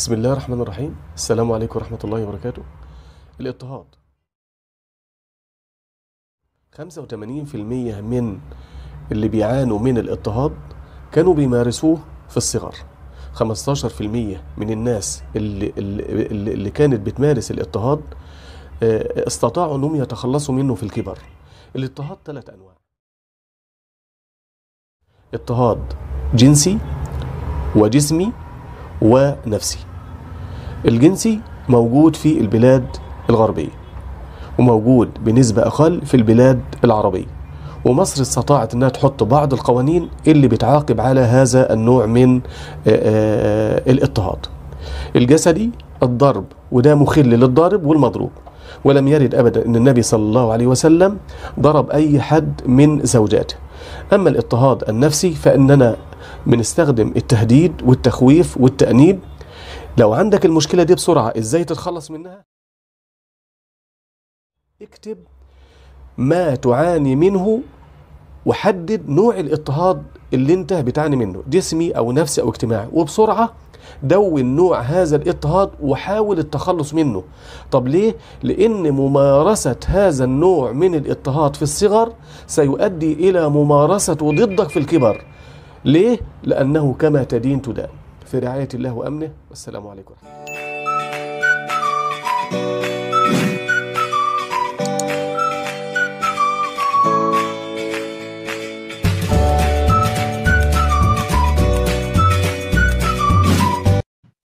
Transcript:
بسم الله الرحمن الرحيم السلام عليكم ورحمة الله وبركاته الاضطهاد 85% من اللي بيعانوا من الاضطهاد كانوا بيمارسوه في الصغر 15% من الناس اللي, اللي, اللي كانت بتمارس الاضطهاد آه، استطاعوا انهم يتخلصوا منه في الكبر الاضطهاد ثلاث انواع اضطهاد جنسي وجسمي ونفسي الجنسي موجود في البلاد الغربية وموجود بنسبة أقل في البلاد العربية ومصر استطاعت أنها تحط بعض القوانين اللي بتعاقب على هذا النوع من آه، آه، الاضطهاد الجسدي الضرب وده مخل للضارب والمضروب ولم يرد أبدا أن النبي صلى الله عليه وسلم ضرب أي حد من زوجاته أما الاضطهاد النفسي فإننا بنستخدم التهديد والتخويف والتأنيب لو عندك المشكلة دي بسرعة ازاي تتخلص منها اكتب ما تعاني منه وحدد نوع الاضطهاد اللي انت بتعاني منه جسمي او نفسي او اجتماعي وبسرعة دون نوع هذا الاضطهاد وحاول التخلص منه طب ليه؟ لأن ممارسة هذا النوع من الاضطهاد في الصغر سيؤدي إلى ممارسته ضدك في الكبر ليه؟ لأنه كما تدين تدان في رعاية الله وأمنه والسلام عليكم ورحمة الله